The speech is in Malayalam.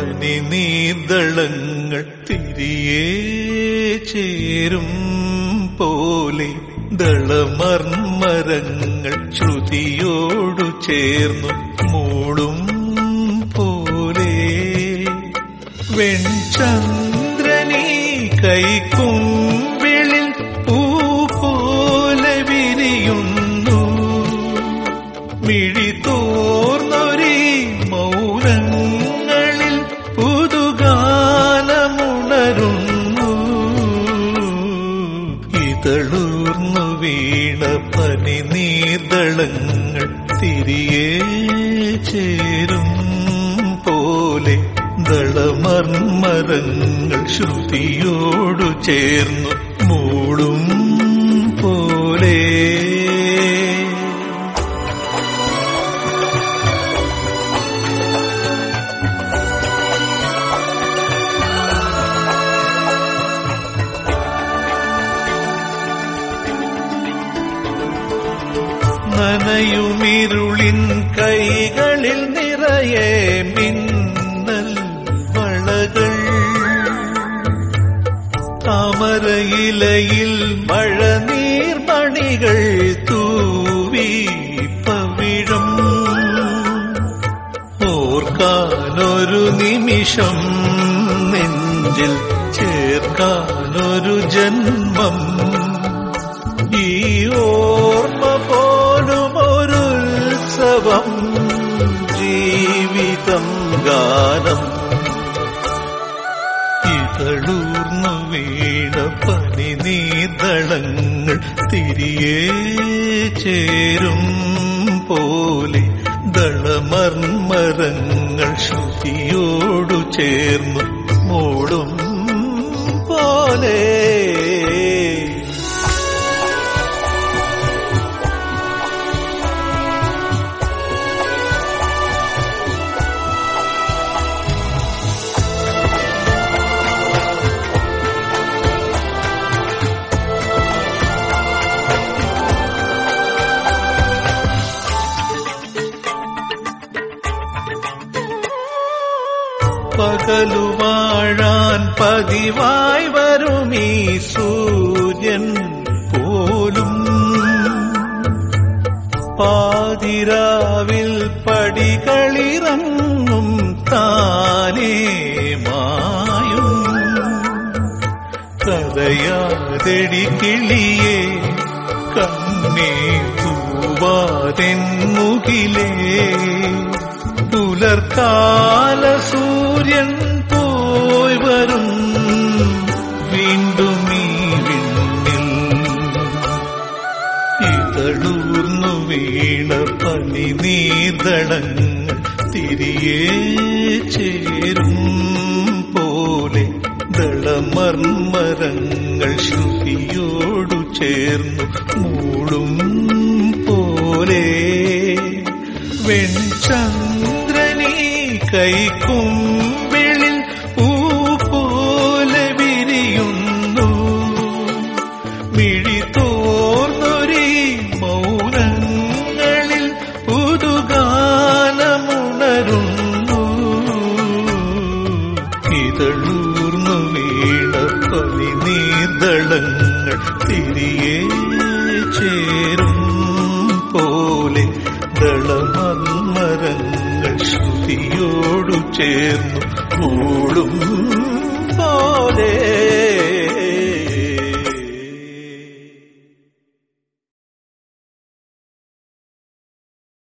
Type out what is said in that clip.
പനി നീർദളങ്ങൾ തിരിയേ ചേരും പോലെ ദളമർമരങ്ങൾ ശ്രുതിയോടു ചേർന്നു മൂളും പോലെ വെൺചന്ദ്രനീ കൈക്കുമ്പിളിൽ പൂ പോലെ വിരിയുന്നു മിഴി തോർന്നൊരീ മൗനങ്ങളിൽ പുതുഗാനമുണരുന്നു ഇതളൂർന്നു വീണ പനി നീർദളങ്ങൾ തിരിയേ ചേരും പോലെ ദളമർമരങ്ങൾ ശ്രുതിയോടു ചേർന്നു മൂടും പോലെ നനയുമിരുളിൻ കൈകളിൽ നിറയെ മിന്നൽ വളകൾ താമരയിലയിൽ മഴനീർമണികൾ തൂവി പവിഴം ഓർക്കാനൊരു നിമിഷം നെഞ്ചിൽ ചേർക്കാനൊരു ജന്മം ഈ ഓർമ്മ പോലും ഒരു ഉത്സവം ജീവിതം ഗാനം ഇതളൂർന്നു വീണ പനി നീതളങ്ങൾ തിരിയേ ചേരും പോലെ ദളമർമരങ്ങൾ ശ്രുതിയോടു ചേർന്നു മൂടും പോലെ പകലുവാഴാൻ പതിവായി വരുമീ സൂര്യൻ പോലും പാതിരാവിൽ പടികളിറങ്ങും താനേ മായും കരയാതെടി കിളിയെ കണ്ണേ പൂവാതെന്നുകിലേ പുലർക്കാല സൂര്യൻ പോയി വരും വീണ്ടും ഈ വിണ്ണിൽ ഇതളൂർന്നു വീണ പനി നീതളങ്ങൾ തിരിയേ ചേരും പോലെ ദളമർമരങ്ങൾ ശ്രുതിയോടു ചേർന്നു മൂടും പോലെ വെൺചന്ദ്രനീ കൈക്കുമ്പിളിൽ പൂ പോലെ വിരിയുന്നു മിഴി തോർന്നൊരീ മൗനങ്ങളിൽ പുതുഗാനമുണരുന്നു ഇതളൂർന്നു വീണ പനി നീർദളങ്ങൾ തിരിയേ ചേരും പോലെ ദളമർമരങ്ങൾ ശ്രുതിയോടു ചേർന്നു മൂടും പോലെ